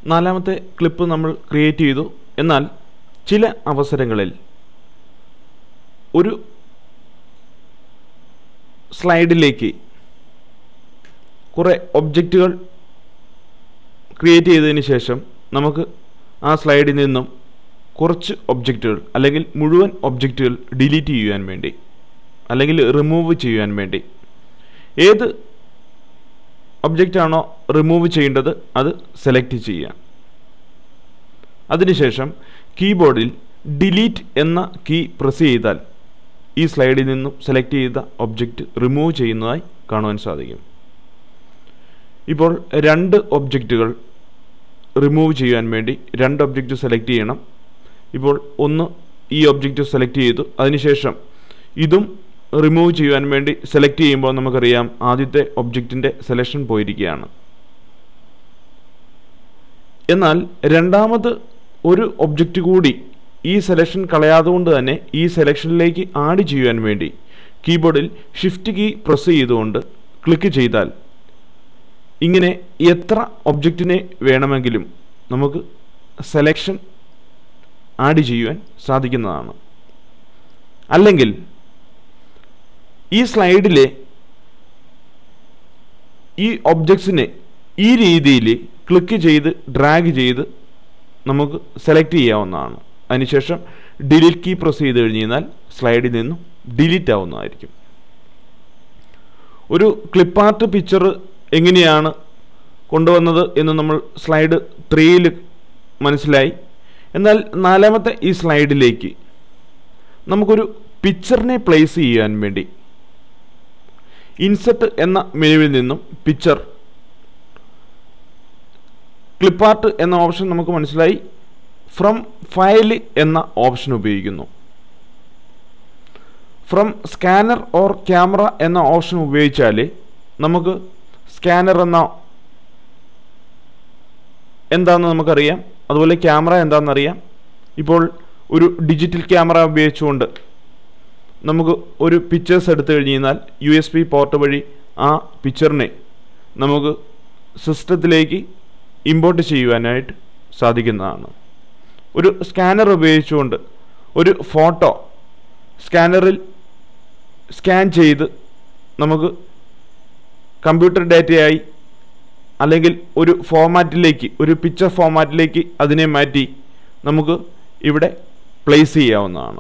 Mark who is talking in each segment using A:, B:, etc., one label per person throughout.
A: നാലാമത്തെ ക്ലിപ്പ് നമ്മൾ ക്രിയേറ്റ് ചെയ്തു എന്നാൽ ചില അവസരങ്ങളിൽ ഒരു സ്ലൈഡിലേക്ക് കുറേ ഒബ്ജക്റ്റുകൾ ക്രിയേറ്റ് ചെയ്തതിന് ശേഷം നമുക്ക് ആ സ്ലൈഡിൽ നിന്നും കുറച്ച് ഒബ്ജക്റ്റുകൾ അല്ലെങ്കിൽ മുഴുവൻ ഒബ്ജക്റ്റുകൾ ഡിലീറ്റ് ചെയ്യുവാൻ വേണ്ടി അല്ലെങ്കിൽ റിമൂവ് ചെയ്യുവാൻ വേണ്ടി ഏത് ഒബ്ജക്റ്റ് ആണോ റിമൂവ് ചെയ്യേണ്ടത് അത് സെലക്ട് ചെയ്യുക അതിനുശേഷം കീബോർഡിൽ ഡിലീറ്റ് എന്ന കീ പ്രസ് ചെയ്താൽ ഈ സ്ലൈഡിൽ നിന്നും സെലക്ട് ചെയ്ത ഒബ്ജക്റ്റ് റിമൂവ് ചെയ്യുന്നതായി കാണുവാൻ സാധിക്കും ഇപ്പോൾ രണ്ട് ഒബ്ജക്റ്റുകൾ റിമൂവ് ചെയ്യാൻ വേണ്ടി രണ്ട് ഒബ്ജക്റ്റ് സെലക്ട് ചെയ്യണം ഇപ്പോൾ ഒന്ന് ഈ ഒബ്ജക്റ്റ് സെലക്ട് ചെയ്തു അതിനുശേഷം ഇതും റിമൂവ് ചെയ്യുവാൻ വേണ്ടി സെലക്ട് ചെയ്യുമ്പോൾ നമുക്കറിയാം ആദ്യത്തെ ഒബ്ജക്റ്റിൻ്റെ സെലക്ഷൻ പോയിരിക്കുകയാണ് എന്നാൽ രണ്ടാമത് ഒരു ഒബ്ജക്റ്റ് കൂടി ഈ സെലക്ഷൻ കളയാതെ കൊണ്ട് തന്നെ ഈ സെലക്ഷനിലേക്ക് ആഡ് ചെയ്യുവാൻ വേണ്ടി കീബോർഡിൽ ഷിഫ്റ്റ് കീ പ്രസ് ചെയ്തുകൊണ്ട് ക്ലിക്ക് ചെയ്താൽ ഇങ്ങനെ എത്ര ഒബ്ജക്റ്റിനെ വേണമെങ്കിലും നമുക്ക് സെലക്ഷൻ ആഡ് ചെയ്യുവാൻ സാധിക്കുന്നതാണ് അല്ലെങ്കിൽ ഈ സ്ലൈഡിലെ ഈ ഒബ്ജക്ട്സിനെ ഈ രീതിയിൽ ക്ലിക്ക് ചെയ്ത് ഡ്രാഗ് ചെയ്ത് നമുക്ക് സെലക്ട് ചെയ്യാവുന്നതാണ് അതിനുശേഷം ഡിലീറ്റ് കീ പ്രസ് ചെയ്ത് കഴിഞ്ഞ് കഴിഞ്ഞാൽ സ്ലൈഡിൽ നിന്നും ഡിലീറ്റ് ആവുന്നതായിരിക്കും ഒരു ക്ലിപ്പാർട്ട് പിക്ചർ എങ്ങനെയാണ് കൊണ്ടുവന്നത് എന്ന് നമ്മൾ സ്ലൈഡ് ത്രീയിൽ മനസ്സിലായി എന്നാൽ നാലാമത്തെ ഈ സ്ലൈഡിലേക്ക് നമുക്കൊരു പിക്ചറിനെ പ്ലേസ് ചെയ്യാൻ വേണ്ടി ഇൻസെർട്ട് എന്ന മെനുവിൽ നിന്നും പിക്ചർ ക്ലിപ്പാർട്ട് എന്ന ഓപ്ഷൻ നമുക്ക് മനസ്സിലായി ഫ്രം ഫയൽ എന്ന ഓപ്ഷൻ ഉപയോഗിക്കുന്നു ഫ്രം സ്കാനർ ഓർ ക്യാമറ എന്ന ഓപ്ഷൻ ഉപയോഗിച്ചാൽ നമുക്ക് സ്കാനർ എന്ന എന്താണെന്ന് നമുക്കറിയാം അതുപോലെ ക്യാമറ എന്താണെന്നറിയാം ഇപ്പോൾ ഒരു ഡിജിറ്റൽ ക്യാമറ ഉപയോഗിച്ചുകൊണ്ട് നമുക്ക് ഒരു പിക്ചേഴ്സ് എടുത്തു കഴിഞ്ഞ് കഴിഞ്ഞാൽ യു എസ് ബി പോർട്ട് വഴി ആ പിക്ചറിനെ നമുക്ക് സിസ്റ്റത്തിലേക്ക് ഇമ്പോർട്ട് ചെയ്യുവാനായിട്ട് സാധിക്കുന്നതാണ് ഒരു സ്കാനർ ഉപയോഗിച്ചുകൊണ്ട് ഒരു ഫോട്ടോ സ്കാനറിൽ സ്കാൻ ചെയ്ത് നമുക്ക് കമ്പ്യൂട്ടർ ഡാറ്റയായി അല്ലെങ്കിൽ ഒരു ഫോമാറ്റിലേക്ക് ഒരു പിക്ചർ ഫോമാറ്റിലേക്ക് അതിനെ മാറ്റി നമുക്ക് ഇവിടെ പ്ലേസ് ചെയ്യാവുന്നതാണ്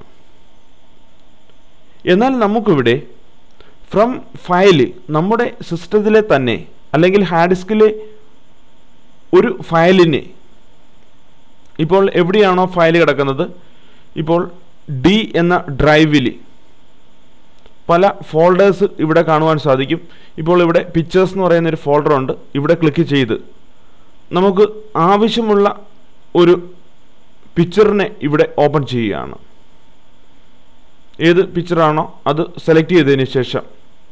A: എന്നാൽ നമുക്കിവിടെ ഫ്രം ഫയല് നമ്മുടെ സിസ്റ്റത്തിലെ തന്നെ അല്ലെങ്കിൽ ഹാർഡ് ഡിസ്കിലെ ഒരു ഫയലിനെ ഇപ്പോൾ എവിടെയാണോ ഫയൽ കിടക്കുന്നത് ഇപ്പോൾ ഡി എന്ന ഡ്രൈവിൽ പല ഫോൾഡേഴ്സ് ഇവിടെ കാണുവാൻ സാധിക്കും ഇപ്പോൾ ഇവിടെ പിക്ചേഴ്സ് എന്ന് പറയുന്ന ഒരു ഫോൾഡർ ഉണ്ട് ഇവിടെ ക്ലിക്ക് ചെയ്ത് നമുക്ക് ആവശ്യമുള്ള ഒരു പിക്ചറിനെ ഇവിടെ ഓപ്പൺ ചെയ്യുകയാണ് ഏത് പിക്ചറാണോ അത് സെലക്ട് ചെയ്തതിന് ശേഷം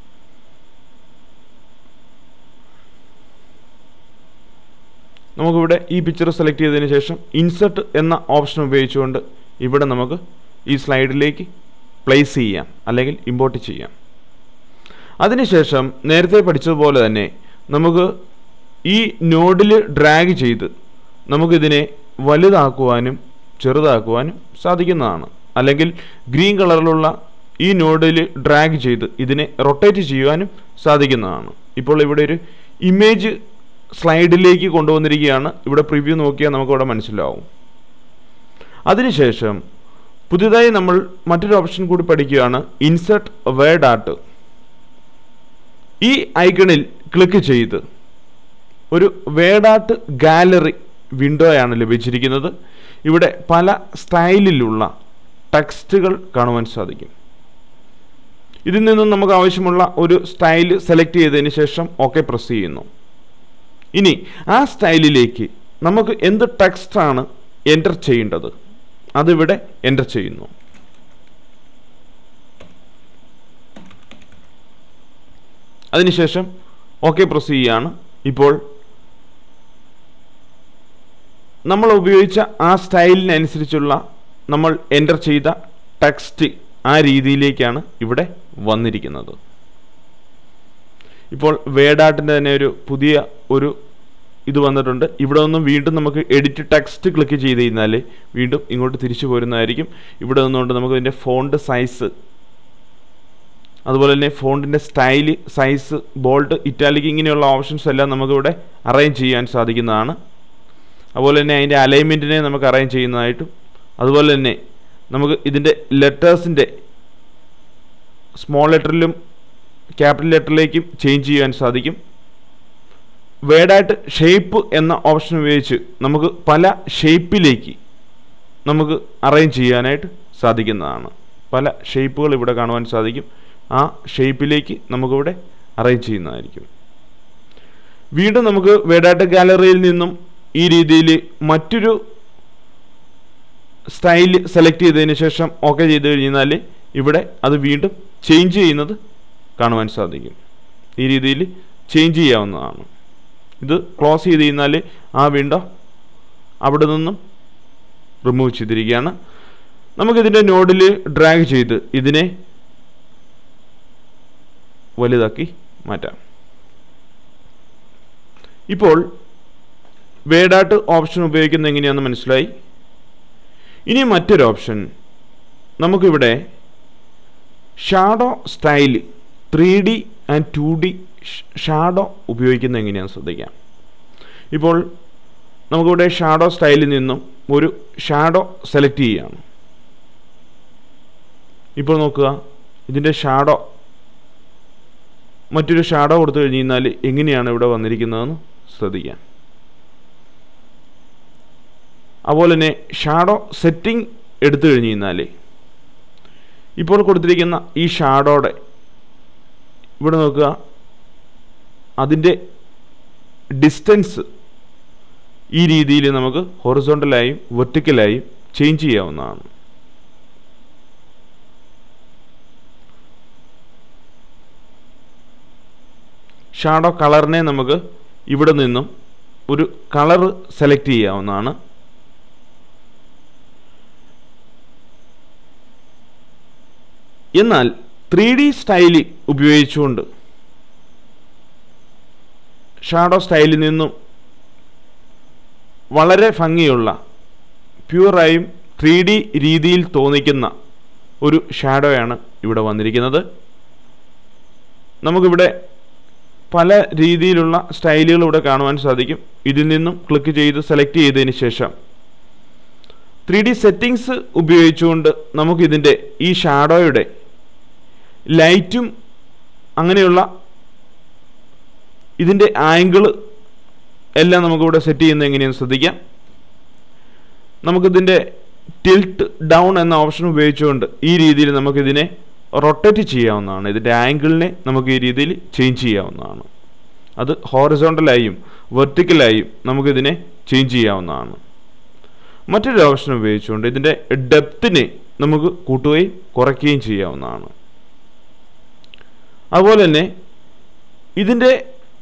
A: നമുക്കിവിടെ ഈ പിക്ചർ സെലക്ട് ചെയ്തതിന് ശേഷം ഇൻസെർട്ട് എന്ന ഓപ്ഷൻ ഉപയോഗിച്ചുകൊണ്ട് ഇവിടെ നമുക്ക് ഈ സ്ലൈഡിലേക്ക് പ്ലേസ് ചെയ്യാം അല്ലെങ്കിൽ ഇമ്പോർട്ട് ചെയ്യാം അതിനുശേഷം നേരത്തെ പഠിച്ചതുപോലെ തന്നെ നമുക്ക് ഈ നോഡിൽ ഡ്രാഗ് ചെയ്ത് നമുക്കിതിനെ വലുതാക്കുവാനും ചെറുതാക്കുവാനും സാധിക്കുന്നതാണ് അല്ലെങ്കിൽ ഗ്രീൻ കളറിലുള്ള ഈ നോഡിൽ ഡ്രാഗ് ചെയ്ത് ഇതിനെ റൊട്ടേറ്റ് ചെയ്യുവാനും സാധിക്കുന്നതാണ് ഇപ്പോൾ ഇവിടെ ഒരു ഇമേജ് സ്ലൈഡിലേക്ക് കൊണ്ടുവന്നിരിക്കുകയാണ് ഇവിടെ പ്രിവ്യൂ നോക്കിയാൽ നമുക്കിവിടെ മനസ്സിലാവും അതിനുശേഷം പുതിയതായി നമ്മൾ മറ്റൊരു ഓപ്ഷൻ കൂടി പഠിക്കുകയാണ് ഇൻസെർട്ട് വേർഡ് ആർട്ട് ഈ ഐക്കണിൽ ക്ലിക്ക് ചെയ്ത് ഒരു വേർഡ് ആർട്ട് ഗാലറി വിൻഡോയാണ് ലഭിച്ചിരിക്കുന്നത് ഇവിടെ പല സ്റ്റൈലിലുള്ള ടെക്സ്റ്റുകൾ കാണുവാൻ സാധിക്കും ഇതിൽ നിന്നും നമുക്ക് ആവശ്യമുള്ള ഒരു സ്റ്റൈൽ സെലക്ട് ചെയ്തതിന് ശേഷം ഓക്കെ പ്രസ് ചെയ്യുന്നു ഇനി ആ സ്റ്റൈലിലേക്ക് നമുക്ക് എന്ത് ടെക്സ്റ്റാണ് എൻ്റർ ചെയ്യേണ്ടത് അതിവിടെ എൻ്റർ ചെയ്യുന്നു അതിനുശേഷം ഓക്കെ പ്രസ് ചെയ്യുകയാണ് ഇപ്പോൾ നമ്മൾ ഉപയോഗിച്ച ആ സ്റ്റൈലിനനുസരിച്ചുള്ള നമ്മൾ എൻ്റർ ചെയ്ത ടെക്സ്റ്റ് ആ രീതിയിലേക്കാണ് ഇവിടെ വന്നിരിക്കുന്നത് ഇപ്പോൾ വേഡാട്ടിൻ്റെ തന്നെ ഒരു പുതിയ ഒരു ഇത് വന്നിട്ടുണ്ട് ഇവിടെ നിന്നും വീണ്ടും നമുക്ക് എഡിറ്റ് ടെക്സ്റ്റ് ക്ലിക്ക് ചെയ്ത് കഴിഞ്ഞാൽ വീണ്ടും ഇങ്ങോട്ട് തിരിച്ചു പോരുന്നതായിരിക്കും ഇവിടെ നിന്നുകൊണ്ട് നമുക്ക് ഇതിൻ്റെ ഫോണ്ട് സൈസ് അതുപോലെ തന്നെ ഫോണ്ടിൻ്റെ സ്റ്റൈല് സൈസ് ബോൾഡ് ഇറ്റാലിക് ഇങ്ങനെയുള്ള ഓപ്ഷൻസ് എല്ലാം നമുക്കിവിടെ അറേഞ്ച് ചെയ്യാൻ സാധിക്കുന്നതാണ് അതുപോലെ തന്നെ അതിൻ്റെ അലൈൻമെൻറ്റിനെ നമുക്ക് അറേഞ്ച് ചെയ്യുന്നതായിട്ടും അതുപോലെ തന്നെ നമുക്ക് ഇതിൻ്റെ ലെറ്റേഴ്സിൻ്റെ സ്മോൾ ലെറ്ററിലും ക്യാപിറ്റൽ ലെറ്ററിലേക്കും ചേഞ്ച് ചെയ്യാൻ സാധിക്കും വേർഡായിട്ട് ഷേപ്പ് എന്ന ഓപ്ഷൻ ഉപയോഗിച്ച് നമുക്ക് പല ഷേപ്പിലേക്ക് നമുക്ക് അറേഞ്ച് ചെയ്യാനായിട്ട് സാധിക്കുന്നതാണ് പല ഷേപ്പുകൾ ഇവിടെ കാണുവാൻ സാധിക്കും ആ ഷേപ്പിലേക്ക് നമുക്കിവിടെ അറേഞ്ച് ചെയ്യുന്നതായിരിക്കും വീണ്ടും നമുക്ക് വേഡാറ്റ ഗാലറിയിൽ നിന്നും ഈ രീതിയിൽ മറ്റൊരു സ്റ്റൈൽ സെലക്ട് ചെയ്തതിന് ശേഷം ഓക്കെ ചെയ്ത് കഴിഞ്ഞാൽ ഇവിടെ അത് വീണ്ടും ചേഞ്ച് ചെയ്യുന്നത് കാണുവാൻ സാധിക്കും ഈ രീതിയിൽ ചേഞ്ച് ചെയ്യാവുന്നതാണ് ഇത് ക്ലോസ് ചെയ്ത് കഴിഞ്ഞാൽ ആ വിൻഡോ അവിടെ നിന്നും റിമൂവ് ചെയ്തിരിക്കുകയാണ് നമുക്കിതിൻ്റെ നോഡിൽ ഡ്രാഗ് ചെയ്ത് ഇതിനെ വലുതാക്കി മാറ്റാം ഇപ്പോൾ വേഡാട്ട് ഓപ്ഷൻ ഉപയോഗിക്കുന്നത് എങ്ങനെയാണെന്ന് മനസ്സിലായി ഇനി മറ്റൊരു ഓപ്ഷൻ നമുക്കിവിടെ shadow style three D and two D shadow ഉപയോഗിക്കുന്നത് എങ്ങനെയാണെന്ന് ശ്രദ്ധിക്കാം ഇപ്പോൾ നമുക്കിവിടെ ഷാഡോ സ്റ്റൈലിൽ നിന്നും ഒരു ഷാഡോ സെലക്ട് ചെയ്യുകയാണ് ഇപ്പോൾ നോക്കുക ഇതിൻ്റെ ഷാഡോ മറ്റൊരു ഷാഡോ കൊടുത്തു കഴിഞ്ഞ് കഴിഞ്ഞാൽ എങ്ങനെയാണ് ഇവിടെ വന്നിരിക്കുന്നതെന്ന് ശ്രദ്ധിക്കാം അതുപോലെ തന്നെ ഷാഡോ സെറ്റിംഗ് എടുത്തു കഴിഞ്ഞ് കഴിഞ്ഞാൽ ഇപ്പോൾ കൊടുത്തിരിക്കുന്ന ഈ ഷാഡോയുടെ ഇവിടെ നോക്കുക അതിൻ്റെ ഡിസ്റ്റൻസ് ഈ രീതിയിൽ നമുക്ക് ഹൊറിസോണ്ടലായും വെർട്ടിക്കലായും ചേഞ്ച് ചെയ്യാവുന്നതാണ് ഷാഡോ കളറിനെ നമുക്ക് ഇവിടെ നിന്നും ഒരു കളർ സെലക്ട് ചെയ്യാവുന്നതാണ് എന്നാൽ ത്രീ ഡി സ്റ്റൈല് ഉപയോഗിച്ചുകൊണ്ട് ഷാഡോ സ്റ്റൈലിൽ നിന്നും വളരെ ഭംഗിയുള്ള പ്യുവറായും ത്രീ ഡി രീതിയിൽ തോന്നിക്കുന്ന ഒരു ഷാഡോയാണ് ഇവിടെ വന്നിരിക്കുന്നത് നമുക്കിവിടെ പല രീതിയിലുള്ള സ്റ്റൈലുകൾ ഇവിടെ കാണുവാൻ സാധിക്കും ഇതിൽ നിന്നും ക്ലിക്ക് ചെയ്ത് സെലക്ട് ചെയ്തതിന് ശേഷം ത്രീ ഡി സെറ്റിങ്സ് ഉപയോഗിച്ചുകൊണ്ട് നമുക്കിതിൻ്റെ ഈ ഷാഡോയുടെ ലൈറ്റും അങ്ങനെയുള്ള ഇതിൻ്റെ ആംഗിള് എല്ലാം നമുക്കിവിടെ സെറ്റ് ചെയ്യുന്നത് എങ്ങനെയെന്ന് ശ്രദ്ധിക്കാം നമുക്കിതിൻ്റെ ടിൽട്ട് ഡൗൺ എന്ന ഓപ്ഷൻ ഉപയോഗിച്ചുകൊണ്ട് ഈ രീതിയിൽ നമുക്കിതിനെ റൊട്ടേറ്റ് ചെയ്യാവുന്നതാണ് ഇതിൻ്റെ ആംഗിളിനെ നമുക്ക് ഈ രീതിയിൽ ചേഞ്ച് ചെയ്യാവുന്നതാണ് അത് ഹോറിസോണ്ടലായും വെർട്ടിക്കലായും നമുക്കിതിനെ ചേഞ്ച് ചെയ്യാവുന്നതാണ് മറ്റൊരു ഓപ്ഷൻ ഉപയോഗിച്ചുകൊണ്ട് ഇതിൻ്റെ ഡെപ്തിനെ നമുക്ക് കൂട്ടുകയും കുറയ്ക്കുകയും ചെയ്യാവുന്നതാണ് അതുപോലെ തന്നെ ഇതിൻ്റെ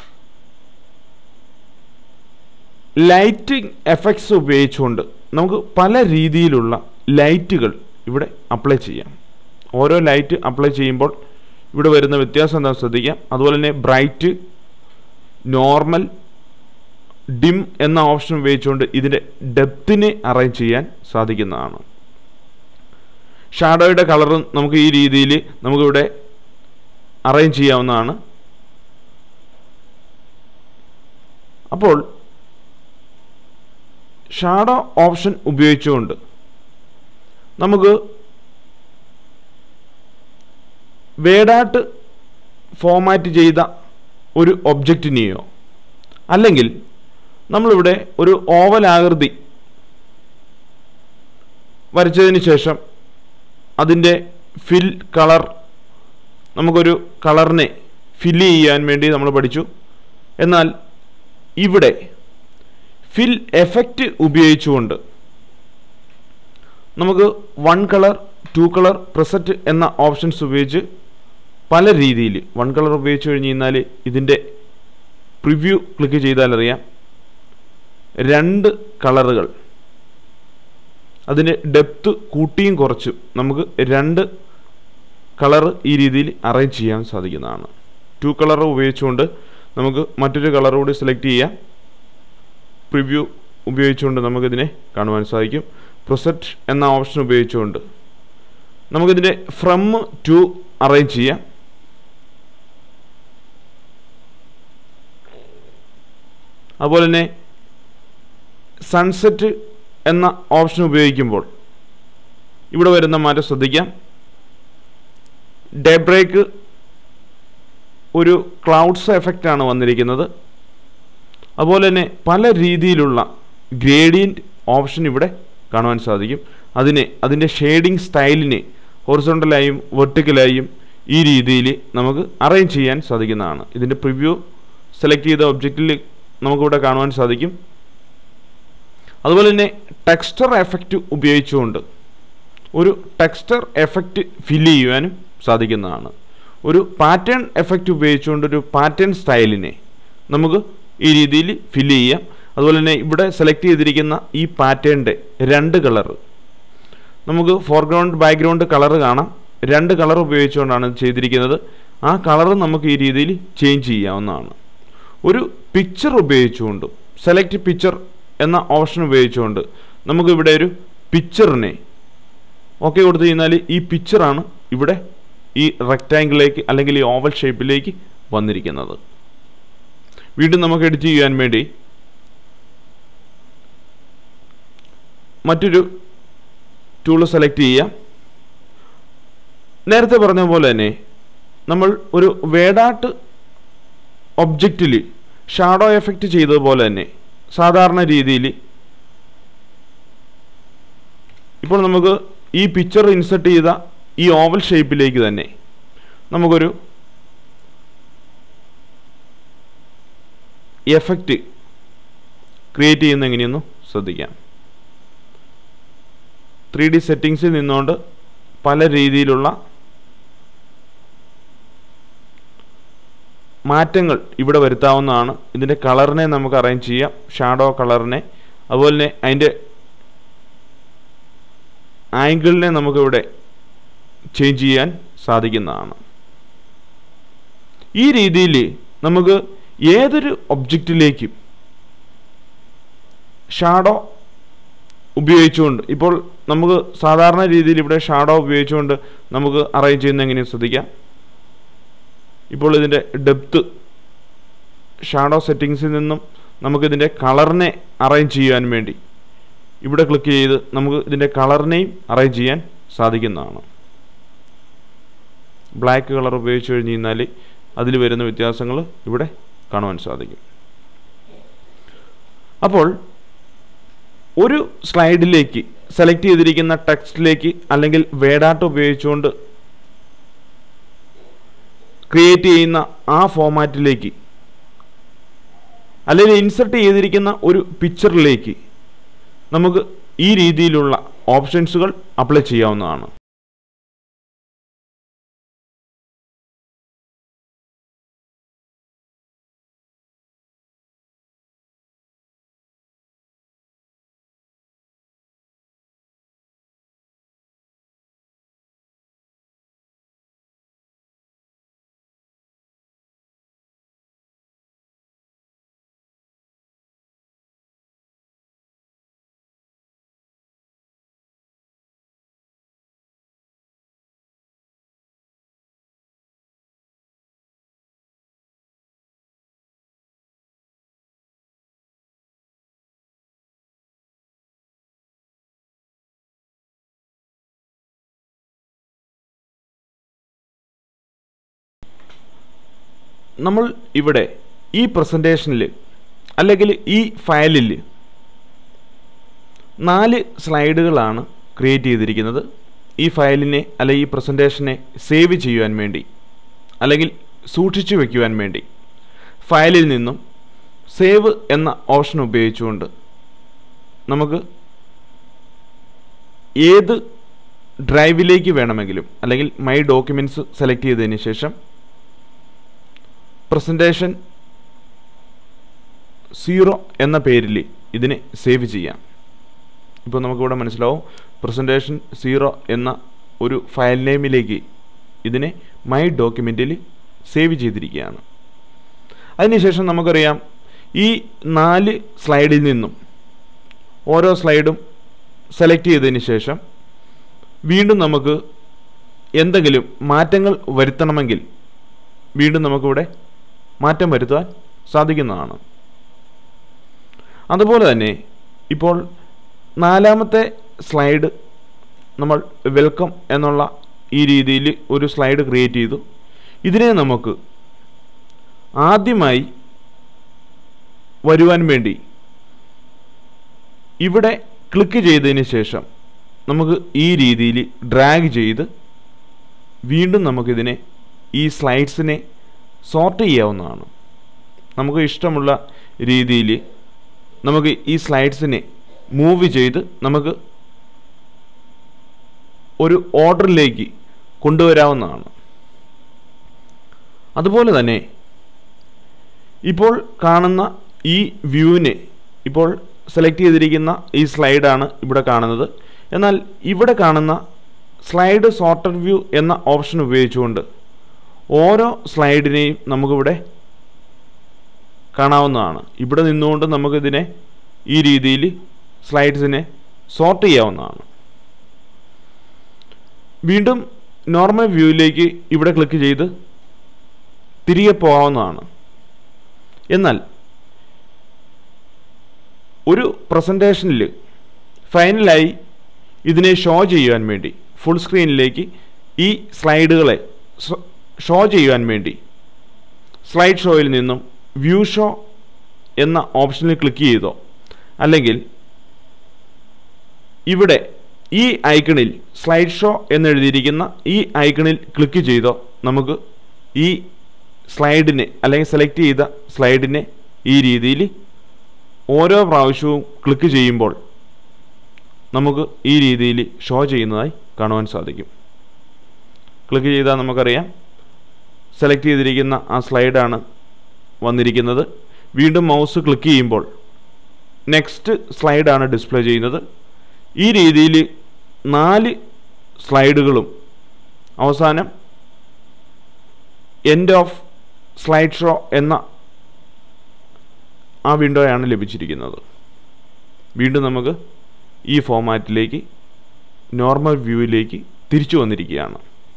A: ലൈറ്റിംഗ് എഫക്ട്സ് ഉപയോഗിച്ചുകൊണ്ട് നമുക്ക് പല രീതിയിലുള്ള ലൈറ്റുകൾ ഇവിടെ അപ്ലൈ ചെയ്യാം ഓരോ ലൈറ്റ് അപ്ലൈ ചെയ്യുമ്പോൾ ഇവിടെ വരുന്ന വ്യത്യാസം എന്താണെന്ന് ശ്രദ്ധിക്കാം അതുപോലെ തന്നെ ബ്രൈറ്റ് നോർമൽ ഡിം എന്ന ഓപ്ഷൻ ഉപയോഗിച്ചുകൊണ്ട് ഇതിൻ്റെ ഡെപ്തിനെ അറേഞ്ച് ചെയ്യാൻ സാധിക്കുന്നതാണ് ഷാഡോയുടെ കളറും നമുക്ക് ഈ രീതിയിൽ നമുക്കിവിടെ അറേഞ്ച് ചെയ്യാവുന്നതാണ് അപ്പോൾ ഷാഡോ ഓപ്ഷൻ ഉപയോഗിച്ചുകൊണ്ട് നമുക്ക് വേഡാട്ട് ഫോമാറ്റ് ചെയ്ത ഒരു ഒബ്ജക്റ്റിനെയോ അല്ലെങ്കിൽ നമ്മളിവിടെ ഒരു ഓവൽ ആകൃതി വരച്ചതിന് ശേഷം അതിൻ്റെ ഫിൽ കളർ നമുക്കൊരു കളറിനെ ഫില്ല് ചെയ്യാൻ വേണ്ടി നമ്മൾ പഠിച്ചു എന്നാൽ ഇവിടെ ഫിൽ എഫക്റ്റ് ഉപയോഗിച്ചുകൊണ്ട് നമുക്ക് one colour two colour preset എന്ന ഓപ്ഷൻസ് ഉപയോഗിച്ച് പല രീതിയിൽ വൺ കളർ ഉപയോഗിച്ച് കഴിഞ്ഞ് കഴിഞ്ഞാൽ ഇതിൻ്റെ പ്രിവ്യൂ ക്ലിക്ക് ചെയ്താൽ അറിയാം രണ്ട് കളറുകൾ അതിന് ഡെപ്ത് കൂട്ടിയും കുറച്ചും നമുക്ക് രണ്ട് കളർ ഈ രീതിയിൽ അറേഞ്ച് ചെയ്യാൻ സാധിക്കുന്നതാണ് ടു കളർ ഉപയോഗിച്ചുകൊണ്ട് നമുക്ക് മറ്റൊരു കളർ കൂടി സെലക്ട് ചെയ്യാം പ്രിവ്യൂ ഉപയോഗിച്ചുകൊണ്ട് നമുക്കിതിനെ കാണുവാൻ സാധിക്കും പ്രൊസെറ്റ് എന്ന ഓപ്ഷൻ ഉപയോഗിച്ചുകൊണ്ട് നമുക്കിതിൻ്റെ ഫ്രം ടു അറേഞ്ച് ചെയ്യാം അതുപോലെ തന്നെ സൺസെറ്റ് എന്ന ഓപ്ഷൻ ഉപയോഗിക്കുമ്പോൾ ഇവിടെ വരുന്ന മാറ്റം ശ്രദ്ധിക്കാം ഡേ ബ്രേക്ക് ഒരു ക്ലൗഡ്സ് എഫക്റ്റാണ് വന്നിരിക്കുന്നത് അതുപോലെ തന്നെ പല രീതിയിലുള്ള ഗ്രേഡിയൻറ്റ് ഓപ്ഷൻ ഇവിടെ കാണുവാൻ സാധിക്കും അതിനെ അതിൻ്റെ ഷെയ്ഡിങ് സ്റ്റൈലിനെ ഹൊറിസോണ്ടലായും വെർട്ടിക്കലായും ഈ രീതിയിൽ നമുക്ക് അറേഞ്ച് ചെയ്യാൻ സാധിക്കുന്നതാണ് ഇതിൻ്റെ പ്രിവ്യൂ സെലക്ട് ചെയ്ത ഒബ്ജക്റ്റിൽ നമുക്കിവിടെ കാണുവാൻ സാധിക്കും അതുപോലെ തന്നെ ടെക്സ്റ്റർ എഫക്റ്റ് ഉപയോഗിച്ചുകൊണ്ട് ഒരു ടെക്സ്റ്റർ എഫക്റ്റ് ഫില്ല് ചെയ്യുവാനും സാധിക്കുന്നതാണ് ഒരു പാറ്റേൺ എഫക്റ്റ് ഉപയോഗിച്ചുകൊണ്ട് ഒരു പാറ്റേൺ സ്റ്റൈലിനെ നമുക്ക് ഈ രീതിയിൽ ഫില്ല് ചെയ്യാം അതുപോലെ തന്നെ ഇവിടെ സെലക്ട് ചെയ്തിരിക്കുന്ന ഈ പാറ്റേണിൻ്റെ രണ്ട് കളറ് നമുക്ക് ഫോർഗ്രൗണ്ട് ബാക്ക്ഗ്രൗണ്ട് കളർ കാണാം രണ്ട് കളർ ഉപയോഗിച്ചുകൊണ്ടാണ് ഇത് ചെയ്തിരിക്കുന്നത് ആ കളർ നമുക്ക് ഈ രീതിയിൽ ചേഞ്ച് ചെയ്യാവുന്നതാണ് ഒരു പിക്ചർ ഉപയോഗിച്ചുകൊണ്ടും സെലക്ട് പിക്ചർ എന്ന ഓപ്ഷൻ ഉപയോഗിച്ചുകൊണ്ട് നമുക്കിവിടെ ഒരു പിക്ചറിനെ ഓക്കെ കൊടുത്തു കഴിഞ്ഞാൽ ഈ പിക്ചറാണ് ഇവിടെ ഈ റെക്റ്റാങ്കിളിലേക്ക് അല്ലെങ്കിൽ ഈ ഓവൽ ഷേപ്പിലേക്ക് വന്നിരിക്കുന്നത് വീണ്ടും നമുക്ക് എഡിറ്റ് ചെയ്യാൻ വേണ്ടി മറ്റൊരു ടൂൾ സെലക്ട് ചെയ്യാം നേരത്തെ പറഞ്ഞ പോലെ തന്നെ നമ്മൾ ഒരു വേഡാട്ട് ഒബ്ജക്റ്റിൽ ഷാഡോ എഫക്റ്റ് ചെയ്തതുപോലെ തന്നെ സാധാരണ രീതിയിൽ ഇപ്പോൾ നമുക്ക് ഈ പിക്ചർ ഇൻസെർട്ട് ചെയ്ത ഈ ഓവൽ ഷേപ്പിലേക്ക് തന്നെ നമുക്കൊരു എഫക്റ്റ് ക്രിയേറ്റ് ചെയ്യുന്ന എങ്ങനെയെന്ന് ശ്രദ്ധിക്കാം ത്രീ ഡി സെറ്റിങ്സിൽ നിന്നുകൊണ്ട് പല രീതിയിലുള്ള മാറ്റങ്ങൾ ഇവിടെ വരുത്താവുന്നതാണ് ഇതിൻ്റെ കളറിനെ നമുക്ക് അറേഞ്ച് ചെയ്യാം ഷാഡോ കളറിനെ അതുപോലെ തന്നെ അതിൻ്റെ ആംഗിളിനെ നമുക്കിവിടെ ചേഞ്ച് ചെയ്യാൻ സാധിക്കുന്നതാണ് ഈ രീതിയിൽ നമുക്ക് ഏതൊരു ഒബ്ജക്റ്റിലേക്കും ഷാഡോ ഉപയോഗിച്ചുകൊണ്ട് ഇപ്പോൾ നമുക്ക് സാധാരണ രീതിയിൽ ഇവിടെ ഷാഡോ ഉപയോഗിച്ചുകൊണ്ട് നമുക്ക് അറേഞ്ച് ചെയ്യുന്ന എങ്ങനെയും ശ്രദ്ധിക്കാം ഇപ്പോൾ ഇതിൻ്റെ ഡെപ്ത്ത് ഷാഡോ സെറ്റിങ്സിൽ നിന്നും നമുക്കിതിൻ്റെ കളറിനെ അറേഞ്ച് ചെയ്യാൻ വേണ്ടി ഇവിടെ ക്ലിക്ക് ചെയ്ത് നമുക്ക് ഇതിൻ്റെ കളറിനെയും അറേഞ്ച് ചെയ്യാൻ സാധിക്കുന്നതാണ് ബ്ലാക്ക് കളർ ഉപയോഗിച്ച് കഴിഞ്ഞ് കഴിഞ്ഞാൽ അതിൽ വരുന്ന വ്യത്യാസങ്ങൾ ഇവിടെ കാണുവാൻ സാധിക്കും അപ്പോൾ ഒരു സ്ലൈഡിലേക്ക് സെലക്ട് ചെയ്തിരിക്കുന്ന ടെക്സ്റ്റിലേക്ക് അല്ലെങ്കിൽ വേഡാട്ട് ഉപയോഗിച്ചുകൊണ്ട് ക്രിയേറ്റ് ചെയ്യുന്ന ആ ഫോമാറ്റിലേക്ക് അല്ലെങ്കിൽ ഇൻസർട്ട് ചെയ്തിരിക്കുന്ന ഒരു പിക്ചറിലേക്ക് നമുക്ക് ഈ രീതിയിലുള്ള ഓപ്ഷൻസുകൾ അപ്ലൈ ചെയ്യാവുന്നതാണ് നമ്മൾ ഇവിടെ ഈ പ്രസൻറ്റേഷനിൽ അല്ലെങ്കിൽ ഈ ഫയലിൽ നാല് സ്ലൈഡുകളാണ് ക്രിയേറ്റ് ചെയ്തിരിക്കുന്നത് ഈ ഫയലിനെ അല്ലെങ്കിൽ ഈ പ്രസൻറ്റേഷനെ സേവ് ചെയ്യുവാൻ വേണ്ടി അല്ലെങ്കിൽ സൂക്ഷിച്ചു വയ്ക്കുവാൻ വേണ്ടി ഫയലിൽ നിന്നും സേവ് എന്ന ഓപ്ഷൻ ഉപയോഗിച്ചുകൊണ്ട് നമുക്ക് ഏത് ഡ്രൈവിലേക്ക് വേണമെങ്കിലും അല്ലെങ്കിൽ മൈ ഡോക്യുമെൻറ്റ്സ് സെലക്ട് ചെയ്തതിന് ശേഷം പ്രസൻറ്റേഷൻ സീറോ എന്ന പേരിൽ ഇതിനെ സേവ് ചെയ്യാം ഇപ്പോൾ നമുക്കിവിടെ മനസ്സിലാവും പ്രസൻറ്റേഷൻ സീറോ എന്ന ഒരു ഫയൽ നെയിമിലേക്ക് ഇതിനെ മൈ ഡോക്യുമെൻറ്റിൽ സേവ് ചെയ്തിരിക്കുകയാണ് അതിനുശേഷം നമുക്കറിയാം ഈ നാല് സ്ലൈഡിൽ നിന്നും ഓരോ സ്ലൈഡും സെലക്ട് ചെയ്തതിന് ശേഷം വീണ്ടും നമുക്ക് എന്തെങ്കിലും മാറ്റങ്ങൾ വരുത്തണമെങ്കിൽ വീണ്ടും നമുക്കിവിടെ മാറ്റം വരുത്താൻ സാധിക്കുന്നതാണ് അതുപോലെ തന്നെ ഇപ്പോൾ നാലാമത്തെ സ്ലൈഡ് നമ്മൾ വെൽക്കം എന്നുള്ള ഈ രീതിയിൽ ഒരു സ്ലൈഡ് ക്രിയേറ്റ് ചെയ്തു ഇതിനെ നമുക്ക് ആദ്യമായി വരുവാൻ വേണ്ടി ഇവിടെ ക്ലിക്ക് ചെയ്തതിന് ശേഷം നമുക്ക് ഈ രീതിയിൽ ഡ്രാഗ് ചെയ്ത് വീണ്ടും നമുക്കിതിനെ ഈ സ്ലൈഡ്സിനെ സോർട്ട് ചെയ്യാവുന്നതാണ് നമുക്ക് ഇഷ്ടമുള്ള രീതിയിൽ നമുക്ക് ഈ സ്ലൈഡ്സിനെ മൂവ് ചെയ്ത് നമുക്ക് ഒരു ഓർഡറിലേക്ക് കൊണ്ടുവരാവുന്നതാണ് അതുപോലെ തന്നെ ഇപ്പോൾ കാണുന്ന ഈ വ്യൂവിനെ ഇപ്പോൾ സെലക്ട് ചെയ്തിരിക്കുന്ന ഈ സ്ലൈഡാണ് ഇവിടെ കാണുന്നത് എന്നാൽ ഇവിടെ കാണുന്ന സ്ലൈഡ് സോർട്ടർ വ്യൂ എന്ന ഓപ്ഷൻ ഉപയോഗിച്ചുകൊണ്ട് ഓരോ സ്ലൈഡിനെയും നമുക്കിവിടെ കാണാവുന്നതാണ് ഇവിടെ നിന്നുകൊണ്ട് നമുക്കിതിനെ ഈ രീതിയിൽ സ്ലൈഡ്സിനെ സോർട്ട് ചെയ്യാവുന്നതാണ് വീണ്ടും നോർമൽ വ്യൂവിലേക്ക് ഇവിടെ ക്ലിക്ക് ചെയ്ത് തിരികെ പോകാവുന്നതാണ് എന്നാൽ ഒരു പ്രസൻറ്റേഷനിൽ ഫൈനലായി ഇതിനെ ഷോ ചെയ്യുവാൻ വേണ്ടി ഫുൾ സ്ക്രീനിലേക്ക് ഈ സ്ലൈഡുകളെ ഷോ ചെയ്യുവാൻ വേണ്ടി സ്ലൈഡ് ഷോയിൽ നിന്നും വ്യൂ ഷോ എന്ന ഓപ്ഷനിൽ ക്ലിക്ക് ചെയ്തോ അല്ലെങ്കിൽ ഇവിടെ ഈ ഐക്കണിൽ സ്ലൈഡ് ഷോ എന്നെഴുതിയിരിക്കുന്ന ഈ ഐക്കണിൽ ക്ലിക്ക് ചെയ്തോ നമുക്ക് ഈ സ്ലൈഡിനെ അല്ലെങ്കിൽ സെലക്ട് ചെയ്ത സ്ലൈഡിനെ ഈ രീതിയിൽ ഓരോ പ്രാവശ്യവും ക്ലിക്ക് ചെയ്യുമ്പോൾ നമുക്ക് ഈ രീതിയിൽ ഷോ ചെയ്യുന്നതായി കാണുവാൻ സാധിക്കും ക്ലിക്ക് ചെയ്താൽ നമുക്കറിയാം സെലക്ട് ചെയ്തിരിക്കുന്ന ആ സ്ലൈഡാണ് വന്നിരിക്കുന്നത് വീണ്ടും മൗസ് ക്ലിക്ക് ചെയ്യുമ്പോൾ നെക്സ്റ്റ് സ്ലൈഡാണ് ഡിസ്പ്ലേ ചെയ്യുന്നത് ഈ രീതിയിൽ നാല് സ്ലൈഡുകളും അവസാനം എൻഡ് ഓഫ് സ്ലൈഡ് ഷോ എന്ന ആ വിൻഡോയാണ് ലഭിച്ചിരിക്കുന്നത് വീണ്ടും നമുക്ക് ഈ ഫോമാറ്റിലേക്ക് നോർമൽ വ്യൂവിലേക്ക് തിരിച്ചു വന്നിരിക്കുകയാണ്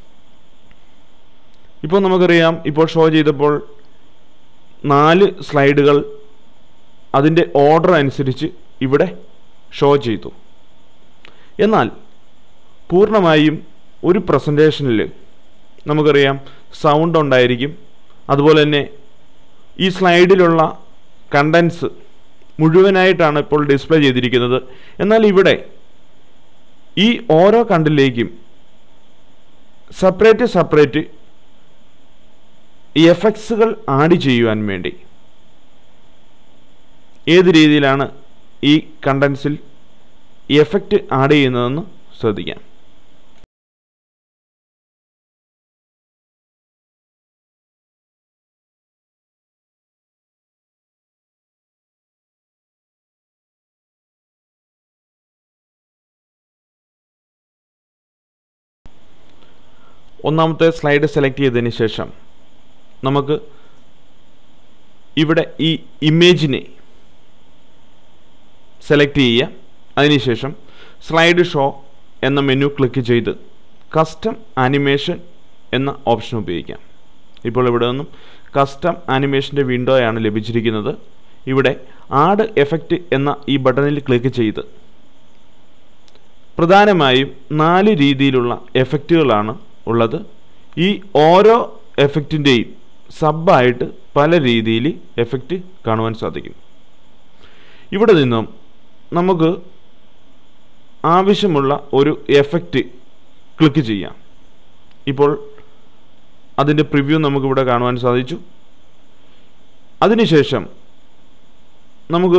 A: ഇപ്പോൾ നമുക്കറിയാം ഇപ്പോൾ ഷോ ചെയ്തപ്പോൾ നാല് സ്ലൈഡുകൾ അതിൻ്റെ ഓർഡർ അനുസരിച്ച് ഇവിടെ ഷോ ചെയ്തു എന്നാൽ പൂർണ്ണമായും ഒരു പ്രസൻറ്റേഷനിൽ നമുക്കറിയാം സൗണ്ട് ഉണ്ടായിരിക്കും അതുപോലെ തന്നെ ഈ സ്ലൈഡിലുള്ള കണ്ടൻസ് മുഴുവനായിട്ടാണ് ഇപ്പോൾ ഡിസ്പ്ലേ ചെയ്തിരിക്കുന്നത് എന്നാൽ ഇവിടെ ഈ ഓരോ കണ്ടിലേക്കും സെപ്പറേറ്റ് സെപ്പറേറ്റ് എഫക്ട്സുകൾ ആഡ് ചെയ്യുവാൻ വേണ്ടി ഏത് രീതിയിലാണ് ഈ കണ്ടൻസിൽ എഫക്റ്റ് ആഡ് ചെയ്യുന്നതെന്ന് ശ്രദ്ധിക്കാം ഒന്നാമത്തെ സ്ലൈഡ് സെലക്ട് ചെയ്തതിന് ശേഷം നമുക്ക് ഇവിടെ ഈ ഇമേജിനെ സെലക്ട് ചെയ്യുക അതിനുശേഷം സ്ലൈഡ് ഷോ എന്ന മെനു ക്ലിക്ക് ചെയ്ത് കസ്റ്റം ആനിമേഷൻ എന്ന ഓപ്ഷൻ ഉപയോഗിക്കാം ഇപ്പോൾ ഇവിടെ നിന്നും കസ്റ്റം ആനിമേഷൻ്റെ വിൻഡോയാണ് ലഭിച്ചിരിക്കുന്നത് ഇവിടെ ആഡ് എഫക്റ്റ് എന്ന ഈ ബട്ടണിൽ ക്ലിക്ക് ചെയ്ത് പ്രധാനമായും നാല് രീതിയിലുള്ള എഫക്റ്റുകളാണ് ഉള്ളത് ഈ ഓരോ എഫക്റ്റിൻ്റെയും സബായിട്ട് പല രീതിയിൽ എഫക്റ്റ് കാണുവാൻ സാധിക്കും ഇവിടെ നിന്നും നമുക്ക് ആവശ്യമുള്ള ഒരു എഫക്റ്റ് ക്ലിക്ക് ചെയ്യാം ഇപ്പോൾ അതിൻ്റെ പ്രിവ്യൂ നമുക്കിവിടെ കാണുവാൻ സാധിച്ചു അതിനുശേഷം നമുക്ക്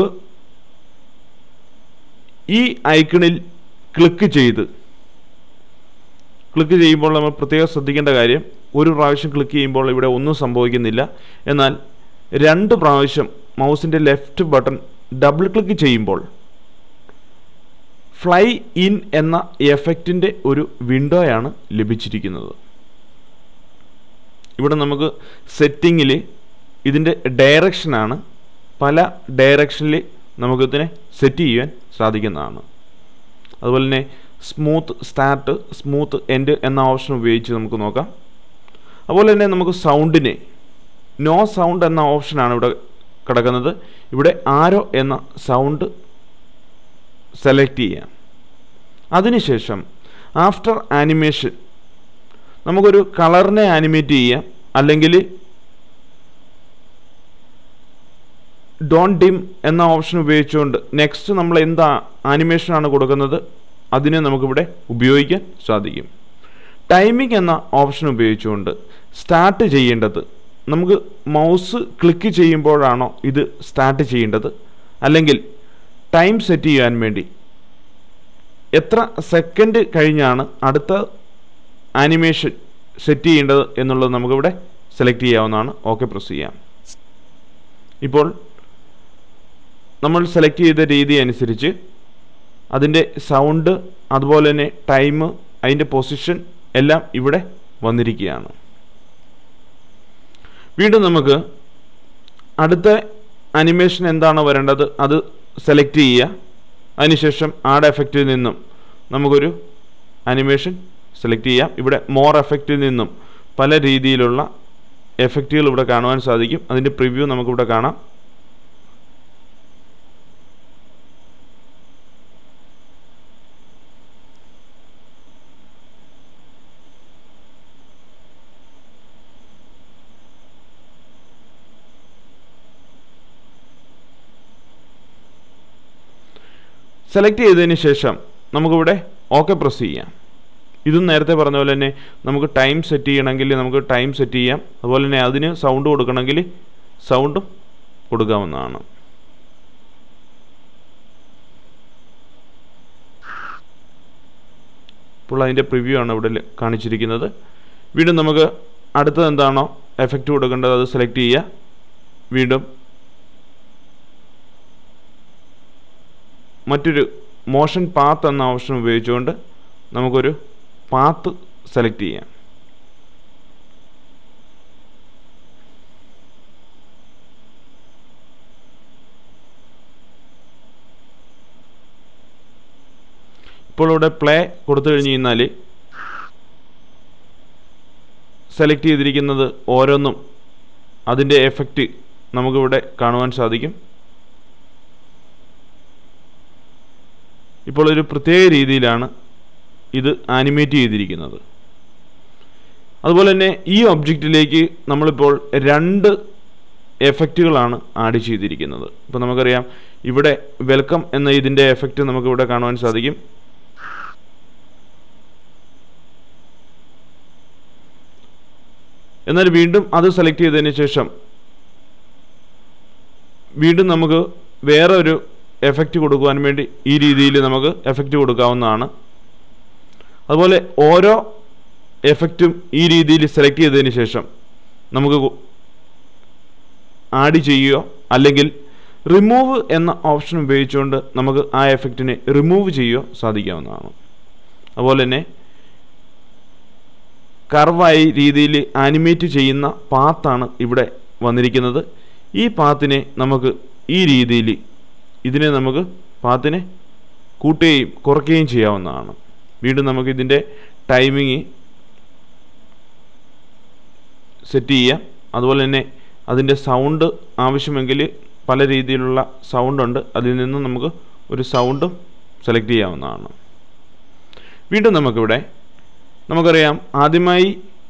A: ഈ ഐക്കണിൽ ക്ലിക്ക് ചെയ്ത് ക്ലിക്ക് ചെയ്യുമ്പോൾ നമ്മൾ പ്രത്യേകം ശ്രദ്ധിക്കേണ്ട കാര്യം ഒരു പ്രാവശ്യം ക്ലിക്ക് ചെയ്യുമ്പോൾ ഇവിടെ ഒന്നും സംഭവിക്കുന്നില്ല എന്നാൽ രണ്ട് പ്രാവശ്യം മൗസിൻ്റെ ലെഫ്റ്റ് ബട്ടൺ ഡബിൾ ക്ലിക്ക് ചെയ്യുമ്പോൾ ഫ്ലൈ ഇൻ എന്ന എഫക്റ്റിൻ്റെ ഒരു വിൻഡോയാണ് ലഭിച്ചിരിക്കുന്നത് ഇവിടെ നമുക്ക് സെറ്റിങ്ങിൽ ഇതിൻ്റെ ഡയറക്ഷനാണ് പല ഡയറക്ഷനിൽ നമുക്കിതിനെ സെറ്റ് ചെയ്യാൻ സാധിക്കുന്നതാണ് അതുപോലെ തന്നെ സ്മൂത്ത് സ്റ്റാർട്ട് സ്മൂത്ത് എൻഡ് എന്ന ഓപ്ഷൻ ഉപയോഗിച്ച് നമുക്ക് നോക്കാം അതുപോലെ തന്നെ നമുക്ക് സൗണ്ടിനെ നോ സൗണ്ട് എന്ന ഓപ്ഷനാണ് ഇവിടെ കിടക്കുന്നത് ഇവിടെ ആരോ എന്ന സൗണ്ട് സെലക്ട് ചെയ്യാം അതിനുശേഷം ആഫ്റ്റർ ആനിമേഷൻ നമുക്കൊരു കളറിനെ ആനിമേറ്റ് ചെയ്യാം അല്ലെങ്കിൽ ഡോൺ ഡിം എന്ന ഓപ്ഷൻ ഉപയോഗിച്ചുകൊണ്ട് നെക്സ്റ്റ് നമ്മൾ എന്താ ആനിമേഷനാണ് കൊടുക്കുന്നത് അതിനെ നമുക്കിവിടെ ഉപയോഗിക്കാൻ സാധിക്കും ടൈമിംഗ് എന്ന ഓപ്ഷൻ ഉപയോഗിച്ചുകൊണ്ട് സ്റ്റാർട്ട് ചെയ്യേണ്ടത് നമുക്ക് മൗസ് ക്ലിക്ക് ചെയ്യുമ്പോഴാണോ ഇത് സ്റ്റാർട്ട് ചെയ്യേണ്ടത് അല്ലെങ്കിൽ ടൈം സെറ്റ് ചെയ്യാൻ വേണ്ടി എത്ര സെക്കൻഡ് കഴിഞ്ഞാണ് അടുത്ത ആനിമേഷൻ സെറ്റ് ചെയ്യേണ്ടത് എന്നുള്ളത് നമുക്കിവിടെ സെലക്ട് ചെയ്യാവുന്നതാണ് ഓക്കെ പ്രസ് ചെയ്യാം ഇപ്പോൾ നമ്മൾ സെലക്ട് ചെയ്ത രീതി അനുസരിച്ച് അതിൻ്റെ സൗണ്ട് അതുപോലെ തന്നെ ടൈം അതിൻ്റെ പൊസിഷൻ എല്ലാം ഇവിടെ വന്നിരിക്കുകയാണ് വീണ്ടും നമുക്ക് അടുത്ത അനിമേഷൻ എന്താണോ വരേണ്ടത് അത് സെലക്ട് ചെയ്യുക അതിനുശേഷം ആഡ് എഫക്റ്റിൽ നിന്നും നമുക്കൊരു അനിമേഷൻ സെലക്ട് ചെയ്യാം ഇവിടെ മോർ എഫക്റ്റിൽ നിന്നും പല രീതിയിലുള്ള എഫക്റ്റുകൾ ഇവിടെ കാണുവാൻ സാധിക്കും അതിൻ്റെ പ്രിവ്യൂ നമുക്കിവിടെ കാണാം സെലക്ട് ചെയ്തതിന് ശേഷം നമുക്കിവിടെ ഓക്കെ പ്രസ് ചെയ്യാം ഇതും നേരത്തെ പറഞ്ഞ പോലെ തന്നെ നമുക്ക് ടൈം സെറ്റ് ചെയ്യണമെങ്കിൽ നമുക്ക് ടൈം സെറ്റ് ചെയ്യാം അതുപോലെ തന്നെ അതിന് സൗണ്ട് കൊടുക്കണമെങ്കിൽ സൗണ്ടും കൊടുക്കാവുന്നതാണ് ഇപ്പോൾ അതിൻ്റെ പ്രിവ്യൂ ആണ് ഇവിടെ ല- കാണിച്ചിരിക്കുന്നത് വീണ്ടും നമുക്ക് അടുത്തത് എന്താണോ എഫക്റ്റ് കൊടുക്കേണ്ടത് അത് സെലക്ട് ചെയ്യുക വീണ്ടും മറ്റൊരു മോഷൻ പാത്ത് എന്ന ഓപ്ഷൻ ഉപയോഗിച്ചുകൊണ്ട് നമുക്കൊരു പാത്ത് സെലക്ട് ചെയ്യാം ഇപ്പോൾ ഇവിടെ പ്ലേ കൊടുത്തു കഴിഞ്ഞ് കഴിഞ്ഞാൽ സെലക്ട് ചെയ്തിരിക്കുന്നത് ഓരോന്നും അതിൻ്റെ എഫക്റ്റ് നമുക്കിവിടെ കാണുവാൻ സാധിക്കും ഇപ്പോൾ ഒരു പ്രത്യേക രീതിയിലാണ് ഇത് ആനിമേറ്റ് ചെയ്തിരിക്കുന്നത് അതുപോലെ തന്നെ ഈ ഒബ്ജക്റ്റിലേക്ക് നമ്മളിപ്പോൾ രണ്ട് എഫക്റ്റുകളാണ് ആഡ് ചെയ്തിരിക്കുന്നത് ഇപ്പോൾ നമുക്കറിയാം ഇവിടെ വെൽക്കം എന്ന ഇതിൻ്റെ എഫക്റ്റ് നമുക്കിവിടെ കാണുവാൻ സാധിക്കും എന്നാൽ വീണ്ടും അത് സെലക്ട് ചെയ്തതിന് ശേഷം വീണ്ടും നമുക്ക് വേറെ ഒരു എഫക്റ്റ് കൊടുക്കുവാൻ വേണ്ടി ഈ രീതിയിൽ നമുക്ക് എഫക്റ്റ് കൊടുക്കാവുന്നതാണ് അതുപോലെ ഓരോ എഫക്റ്റും ഈ രീതിയിൽ സെലക്ട് ചെയ്തതിന് ശേഷം നമുക്ക് ആഡ് ചെയ്യുകയോ അല്ലെങ്കിൽ റിമൂവ് എന്ന ഓപ്ഷൻ ഉപയോഗിച്ചുകൊണ്ട് നമുക്ക് ആ എഫക്റ്റിനെ റിമൂവ് ചെയ്യുകയോ സാധിക്കാവുന്നതാണ് അതുപോലെ തന്നെ കർവായി രീതിയിൽ ആനിമേറ്റ് ചെയ്യുന്ന പാത്താണ് ഇവിടെ വന്നിരിക്കുന്നത് ഈ പാത്തിനെ നമുക്ക് ഈ രീതിയിൽ ഇതിനെ നമുക്ക് പാത്തിനെ കൂട്ടുകയും കുറയ്ക്കുകയും ചെയ്യാവുന്നതാണ് വീണ്ടും നമുക്ക് ഇതിൻ്റെ ടൈമിങ് സെറ്റ് ചെയ്യാം അതുപോലെ തന്നെ അതിൻ്റെ സൗണ്ട് ആവശ്യമെങ്കിൽ പല രീതിയിലുള്ള സൗണ്ട് ഉണ്ട് അതിൽ നിന്ന് നമുക്ക് ഒരു സൗണ്ടും സെലക്ട് ചെയ്യാവുന്നതാണ് വീണ്ടും നമുക്കിവിടെ നമുക്കറിയാം ആദ്യമായി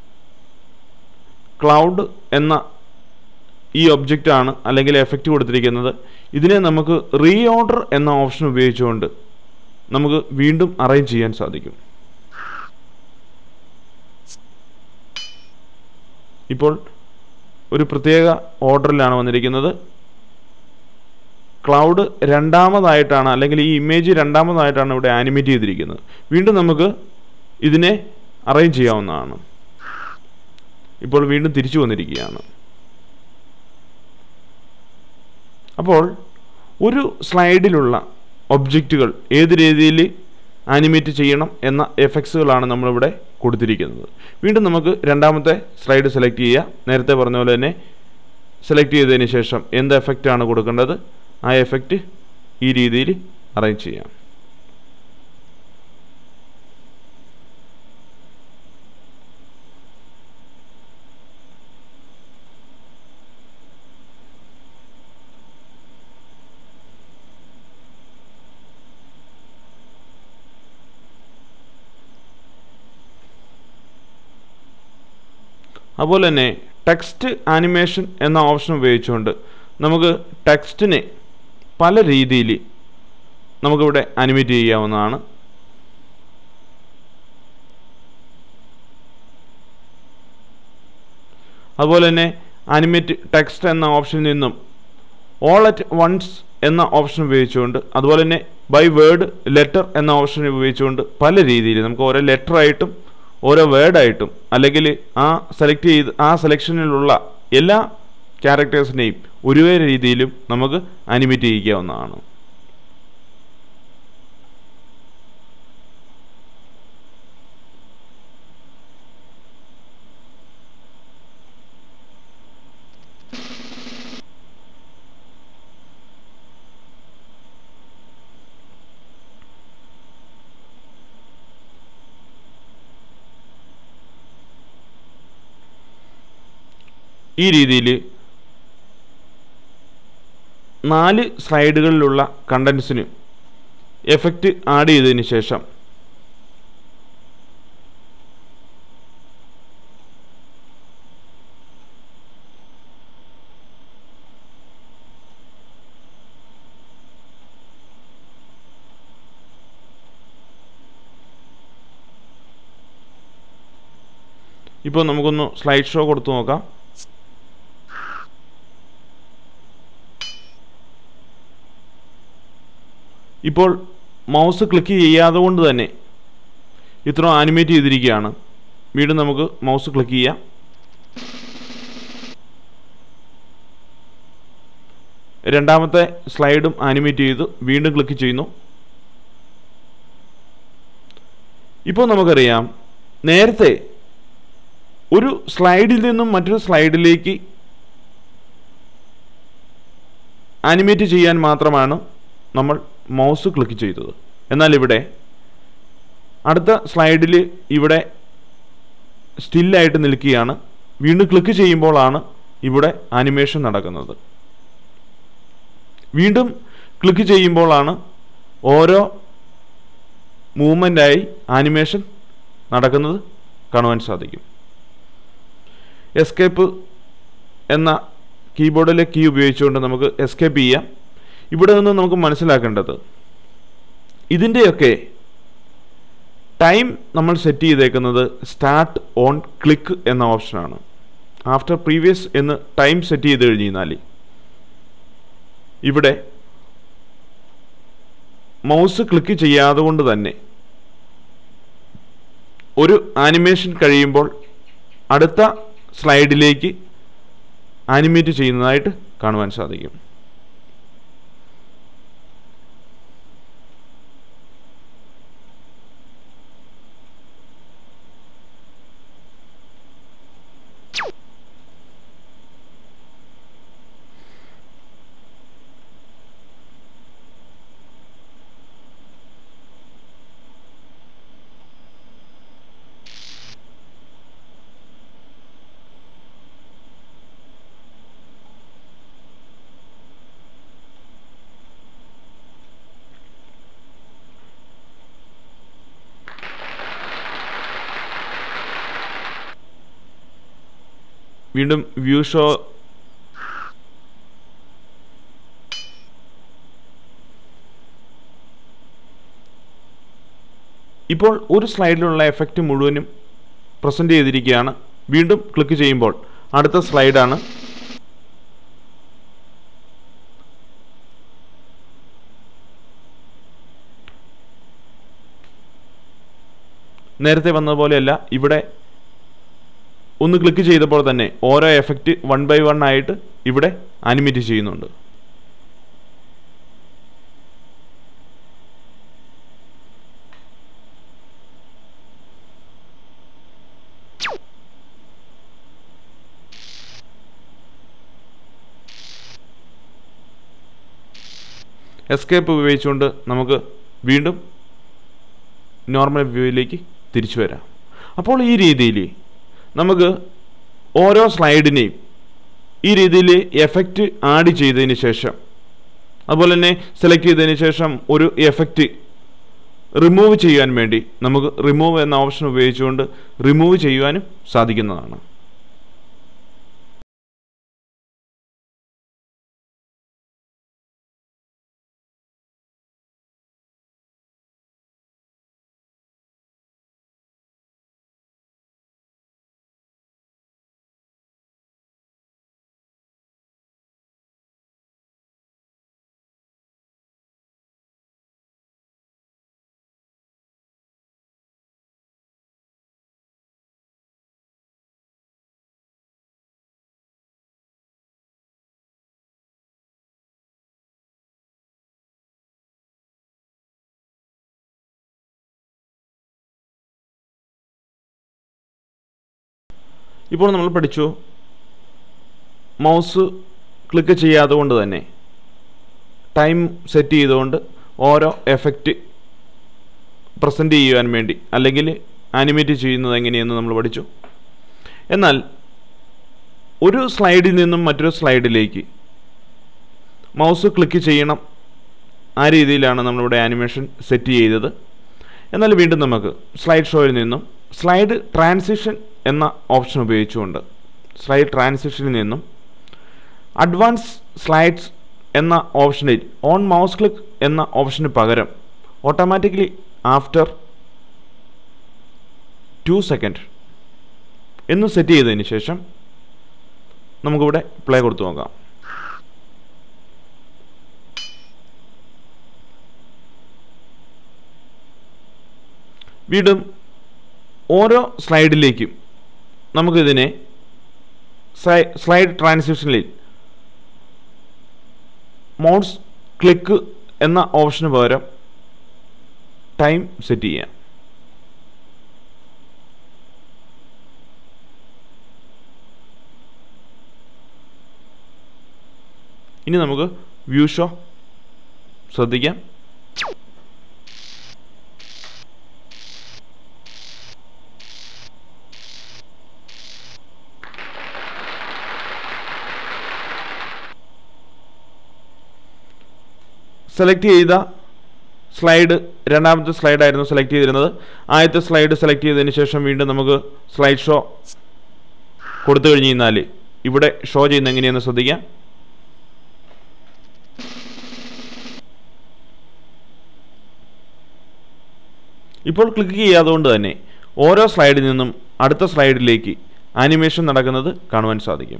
A: ക്ലൗഡ് എന്ന ഈ ഒബ്ജക്റ്റാണ് അല്ലെങ്കിൽ എഫക്റ്റ് കൊടുത്തിരിക്കുന്നത് ഇതിനെ നമുക്ക് റീ ഓർഡർ എന്ന ഓപ്ഷൻ ഉപയോഗിച്ചുകൊണ്ട് നമുക്ക് വീണ്ടും അറേഞ്ച് ചെയ്യാൻ സാധിക്കും ഇപ്പോൾ ഒരു പ്രത്യേക ഓർഡറിലാണ് വന്നിരിക്കുന്നത് ക്ലൗഡ് രണ്ടാമതായിട്ടാണ് അല്ലെങ്കിൽ ഈ ഇമേജ് രണ്ടാമതായിട്ടാണ് ഇവിടെ ആനിമേറ്റ് ചെയ്തിരിക്കുന്നത് വീണ്ടും നമുക്ക് ഇതിനെ അറേഞ്ച് ചെയ്യാവുന്നതാണ് ഇപ്പോൾ വീണ്ടും തിരിച്ചു വന്നിരിക്കുകയാണ് അപ്പോൾ ഒരു സ്ലൈഡിലുള്ള ഒബ്ജക്റ്റുകൾ ഏത് രീതിയിൽ ആനിമേറ്റ് ചെയ്യണം എന്ന എഫക്ട്സുകളാണ് നമ്മളിവിടെ കൊടുത്തിരിക്കുന്നത് വീണ്ടും നമുക്ക് രണ്ടാമത്തെ സ്ലൈഡ് സെലക്ട് ചെയ്യുക നേരത്തെ പറഞ്ഞ പോലെ തന്നെ സെലക്ട് ചെയ്തതിന് ശേഷം എന്ത് എഫക്റ്റ് ആണ് കൊടുക്കേണ്ടത് ആ എഫക്റ്റ് ഈ രീതിയിൽ അറേഞ്ച് ചെയ്യാം അതുപോലെ തന്നെ ടെക്സ്റ്റ് ആനിമേഷൻ എന്ന ഓപ്ഷൻ ഉപയോഗിച്ചുകൊണ്ട് നമുക്ക് ടെക്സ്റ്റിനെ പല രീതിയിൽ നമുക്കിവിടെ അനിമേറ്റ് ചെയ്യാവുന്നതാണ് അതുപോലെ തന്നെ അനിമേറ്റ് ടെക്സ്റ്റ് എന്ന ഓപ്ഷനിൽ നിന്നും ഓൾ അറ്റ് വൺസ് എന്ന ഓപ്ഷൻ ഉപയോഗിച്ചുകൊണ്ട് അതുപോലെ തന്നെ ബൈ വേർഡ് ലെറ്റർ എന്ന ഓപ്ഷൻ ഉപയോഗിച്ചുകൊണ്ട് പല രീതിയിൽ നമുക്ക് ഓരോ ലെറ്റർ ആയിട്ടും ഓരോ വേർഡായിട്ടും അല്ലെങ്കിൽ ആ സെലക്ട് ചെയ്ത് ആ സെലക്ഷനിലുള്ള എല്ലാ ക്യാരക്ടേഴ്സിനെയും ഒരുവേ രീതിയിലും നമുക്ക് അനിമേറ്റ് ചെയ്യിക്കാവുന്നതാണ് ഈ രീതിയിൽ നാല് സ്ലൈഡുകളിലുള്ള കണ്ടൻസിന് എഫക്റ്റ് ആഡ് ചെയ്തതിന് ശേഷം ഇപ്പോൾ നമുക്കൊന്ന് സ്ലൈഡ് ഷോ കൊടുത്തു നോക്കാം ഇപ്പോൾ മൗസ് ക്ലിക്ക് ചെയ്യാതെ കൊണ്ട് തന്നെ ഇത്ര ആനിമേറ്റ് ചെയ്തിരിക്കുകയാണ് വീണ്ടും നമുക്ക് മൗസ് ക്ലിക്ക് ചെയ്യാം രണ്ടാമത്തെ സ്ലൈഡും ആനിമേറ്റ് ചെയ്തു വീണ്ടും ക്ലിക്ക് ചെയ്യുന്നു ഇപ്പോൾ നമുക്കറിയാം നേരത്തെ ഒരു സ്ലൈഡിൽ നിന്നും മറ്റൊരു സ്ലൈഡിലേക്ക് ആനിമേറ്റ് ചെയ്യാൻ മാത്രമാണ് നമ്മൾ മൗസ് ക്ലിക്ക് ചെയ്തത് എന്നാൽ ഇവിടെ അടുത്ത സ്ലൈഡിൽ ഇവിടെ സ്റ്റില്ലായിട്ട് നിൽക്കുകയാണ് വീണ്ടും ക്ലിക്ക് ചെയ്യുമ്പോഴാണ് ഇവിടെ ആനിമേഷൻ നടക്കുന്നത് വീണ്ടും ക്ലിക്ക് ചെയ്യുമ്പോഴാണ് ഓരോ മൂവ്മെൻ്റായി ആനിമേഷൻ നടക്കുന്നത് കാണുവാൻ സാധിക്കും എസ്കേപ്പ് എന്ന കീബോർഡിലെ കീ ഉപയോഗിച്ചുകൊണ്ട് നമുക്ക് എസ്കേപ്പ് ചെയ്യാം ഇവിടെ നിന്ന് നമുക്ക് മനസ്സിലാക്കേണ്ടത് ഇതിൻ്റെയൊക്കെ ടൈം നമ്മൾ സെറ്റ് ചെയ്തേക്കുന്നത് സ്റ്റാർട്ട് ഓൺ ക്ലിക്ക് എന്ന ഓപ്ഷനാണ് ആഫ്റ്റർ പ്രീവിയസ് എന്ന് ടൈം സെറ്റ് ചെയ്ത് കഴിഞ്ഞാൽ ഇവിടെ മൗസ് ക്ലിക്ക് ചെയ്യാതെ കൊണ്ട് തന്നെ ഒരു ആനിമേഷൻ കഴിയുമ്പോൾ അടുത്ത സ്ലൈഡിലേക്ക് ആനിമേറ്റ് ചെയ്യുന്നതായിട്ട് കാണുവാൻ സാധിക്കും വീണ്ടും വ്യൂ ഷോ ഇപ്പോൾ ഒരു സ്ലൈഡിലുള്ള എഫക്റ്റ് മുഴുവനും പ്രസൻറ്റ് ചെയ്തിരിക്കുകയാണ് വീണ്ടും ക്ലിക്ക് ചെയ്യുമ്പോൾ അടുത്ത സ്ലൈഡാണ് നേരത്തെ വന്നതുപോലെയല്ല ഇവിടെ ഒന്ന് ക്ലിക്ക് ചെയ്തപ്പോൾ തന്നെ ഓരോ എഫക്റ്റ് വൺ ബൈ വൺ ആയിട്ട് ഇവിടെ ആനിമേറ്റ് ചെയ്യുന്നുണ്ട് എസ്കേപ്പ് ഉപയോഗിച്ചുകൊണ്ട് നമുക്ക് വീണ്ടും നോർമൽ വ്യൂയിലേക്ക് തിരിച്ചു വരാം അപ്പോൾ ഈ രീതിയിൽ നമുക്ക് ഓരോ സ്ലൈഡിനെയും ഈ രീതിയിൽ എഫക്റ്റ് ആഡ് ചെയ്തതിന് ശേഷം അതുപോലെ തന്നെ സെലക്ട് ചെയ്തതിന് ശേഷം ഒരു എഫക്റ്റ് റിമൂവ് ചെയ്യാൻ വേണ്ടി നമുക്ക് റിമൂവ് എന്ന ഓപ്ഷൻ ഉപയോഗിച്ചുകൊണ്ട് റിമൂവ് ചെയ്യുവാനും സാധിക്കുന്നതാണ് ഇപ്പോൾ നമ്മൾ പഠിച്ചു മൗസ് ക്ലിക്ക് ചെയ്യാതെ കൊണ്ട് തന്നെ ടൈം സെറ്റ് ചെയ്തുകൊണ്ട് ഓരോ എഫക്റ്റ് പ്രസൻറ്റ് ചെയ്യുവാൻ വേണ്ടി അല്ലെങ്കിൽ ആനിമേറ്റ് ചെയ്യുന്നത് എങ്ങനെയെന്ന് നമ്മൾ പഠിച്ചു എന്നാൽ ഒരു സ്ലൈഡിൽ നിന്നും മറ്റൊരു സ്ലൈഡിലേക്ക് മൗസ് ക്ലിക്ക് ചെയ്യണം ആ രീതിയിലാണ് നമ്മളിവിടെ ആനിമേഷൻ സെറ്റ് ചെയ്തത് എന്നാൽ വീണ്ടും നമുക്ക് സ്ലൈഡ് ഷോയിൽ നിന്നും സ്ലൈഡ് ട്രാൻസിഷൻ എന്ന ഓപ്ഷൻ ഉപയോഗിച്ചുകൊണ്ട് സ്ലൈഡ് ട്രാൻസിഷനിൽ നിന്നും അഡ്വാൻസ് സ്ലൈഡ്സ് എന്ന ഓപ്ഷനിൽ ഓൺ മൗസ് ക്ലിക്ക് എന്ന ഓപ്ഷന് പകരം ഓട്ടോമാറ്റിക്കലി ആഫ്റ്റർ ടു സെക്കൻഡ് എന്ന് സെറ്റ് ചെയ്തതിന് ശേഷം നമുക്കിവിടെ പ്ലേ കൊടുത്തു നോക്കാം വീണ്ടും ഓരോ സ്ലൈഡിലേക്കും നമുക്കിതിനെ സ്ലൈഡ് ട്രാൻസിഷനിൽ മൗസ് ക്ലിക്ക് എന്ന ഓപ്ഷന് പകരം ടൈം സെറ്റ് ചെയ്യാം ഇനി നമുക്ക് വ്യൂ ഷോ ശ്രദ്ധിക്കാം സെലക്ട് ചെയ്ത സ്ലൈഡ് രണ്ടാമത്തെ സ്ലൈഡായിരുന്നു സെലക്ട് ചെയ്തിരുന്നത് ആദ്യത്തെ സ്ലൈഡ് സെലക്ട് ചെയ്തതിന് ശേഷം വീണ്ടും നമുക്ക് സ്ലൈഡ് ഷോ കൊടുത്തു കഴിഞ്ഞ് കഴിഞ്ഞാൽ ഇവിടെ ഷോ ചെയ്യുന്ന എങ്ങനെയെന്ന് ശ്രദ്ധിക്കാം ഇപ്പോൾ ക്ലിക്ക് ചെയ്യാതുകൊണ്ട് തന്നെ ഓരോ സ്ലൈഡിൽ നിന്നും അടുത്ത സ്ലൈഡിലേക്ക് ആനിമേഷൻ നടക്കുന്നത് കാണുവാൻ സാധിക്കും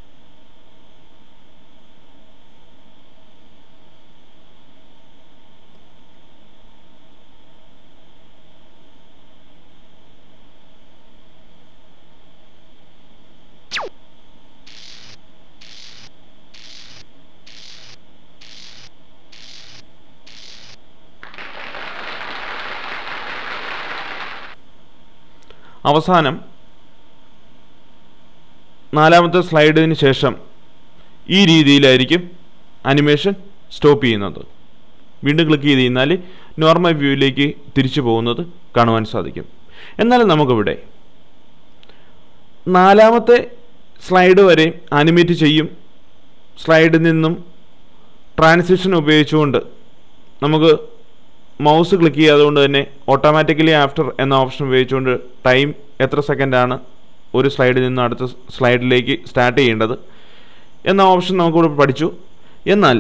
A: അവസാനം നാലാമത്തെ സ്ലൈഡിന് ശേഷം ഈ രീതിയിലായിരിക്കും അനിമേഷൻ സ്റ്റോപ്പ് ചെയ്യുന്നത് വീണ്ടും ക്ലിക്ക് ചെയ്ത് കഴിഞ്ഞാൽ നോർമൽ വ്യൂയിലേക്ക് തിരിച്ചു പോകുന്നത് കാണുവാൻ സാധിക്കും എന്നാലും നമുക്കിവിടെ നാലാമത്തെ സ്ലൈഡ് വരെ ആനിമേറ്റ് ചെയ്യും സ്ലൈഡിൽ നിന്നും ട്രാൻസിഷൻ ഉപയോഗിച്ചുകൊണ്ട് നമുക്ക് മൗസ് ക്ലിക്ക് ചെയ്യാതുകൊണ്ട് തന്നെ ഓട്ടോമാറ്റിക്കലി ആഫ്റ്റർ എന്ന ഓപ്ഷൻ ഉപയോഗിച്ചുകൊണ്ട് ടൈം എത്ര സെക്കൻഡാണ് ഒരു സ്ലൈഡിൽ നിന്ന് അടുത്ത സ്ലൈഡിലേക്ക് സ്റ്റാർട്ട് ചെയ്യേണ്ടത് എന്ന ഓപ്ഷൻ നമുക്കിവിടെ പഠിച്ചു എന്നാൽ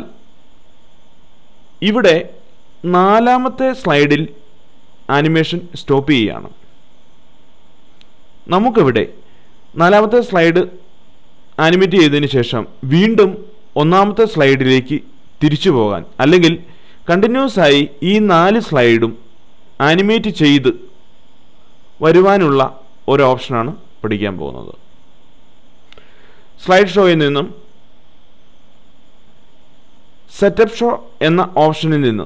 A: ഇവിടെ നാലാമത്തെ സ്ലൈഡിൽ ആനിമേഷൻ സ്റ്റോപ്പ് ചെയ്യുകയാണ് നമുക്കിവിടെ നാലാമത്തെ സ്ലൈഡ് ആനിമേറ്റ് ചെയ്തതിന് ശേഷം വീണ്ടും ഒന്നാമത്തെ സ്ലൈഡിലേക്ക് തിരിച്ചു പോകാൻ അല്ലെങ്കിൽ കണ്ടിന്യൂസ് ആയി ഈ നാല് സ്ലൈഡും ആനിമേറ്റ് ചെയ്ത് വരുവാനുള്ള ഒരു ഓപ്ഷനാണ് പഠിക്കാൻ പോകുന്നത് സ്ലൈഡ് ഷോയിൽ നിന്നും സെറ്റപ്പ് ഷോ എന്ന ഓപ്ഷനിൽ നിന്നും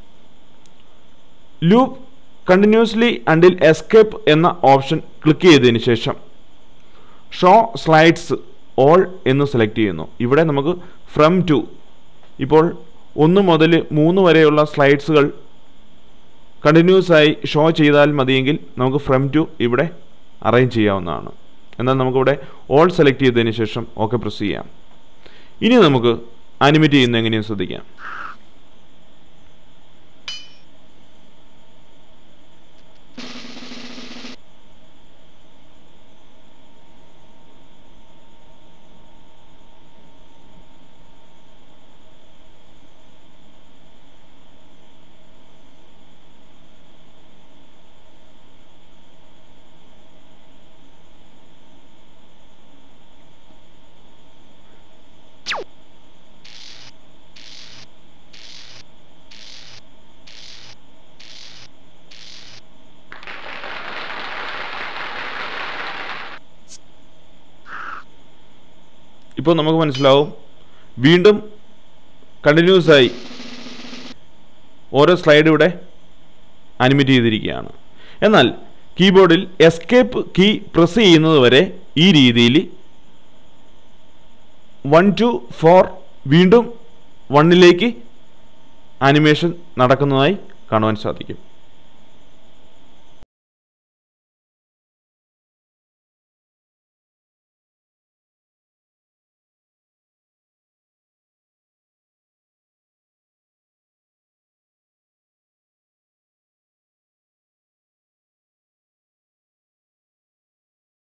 A: ലൂപ്പ് കണ്ടിന്യൂസ്ലി അണ്ടിൽ എസ്കേപ്പ് എന്ന ഓപ്ഷൻ ക്ലിക്ക് ചെയ്തതിന് ശേഷം ഷോ സ്ലൈഡ്സ് ഓൾ എന്ന് സെലക്ട് ചെയ്യുന്നു ഇവിടെ നമുക്ക് ഫ്രം ടു ഇപ്പോൾ ഒന്ന് മുതൽ മൂന്ന് വരെയുള്ള സ്ലൈഡ്സുകൾ കണ്ടിന്യൂസ് ആയി ഷോ ചെയ്താൽ മതിയെങ്കിൽ നമുക്ക് ഫ്രം ടു ഇവിടെ അറേഞ്ച് ചെയ്യാവുന്നതാണ് എന്നാൽ നമുക്കിവിടെ ഓൾ സെലക്ട് ചെയ്തതിന് ശേഷം ഓക്കെ പ്രസ് ചെയ്യാം ഇനി നമുക്ക് ആനിമേറ്റ് ചെയ്യുന്ന എങ്ങനെയും ശ്രദ്ധിക്കാം ഇപ്പോൾ നമുക്ക് മനസ്സിലാവും വീണ്ടും കണ്ടിന്യൂസ് ആയി ഓരോ സ്ലൈഡ് ഇവിടെ അനിമേറ്റ് ചെയ്തിരിക്കുകയാണ് എന്നാൽ കീബോർഡിൽ എസ്കേപ്പ് കീ പ്രസ് ചെയ്യുന്നത് വരെ ഈ രീതിയിൽ വൺ ടു ഫോർ വീണ്ടും വണ്ണിലേക്ക് ആനിമേഷൻ നടക്കുന്നതായി കാണുവാൻ സാധിക്കും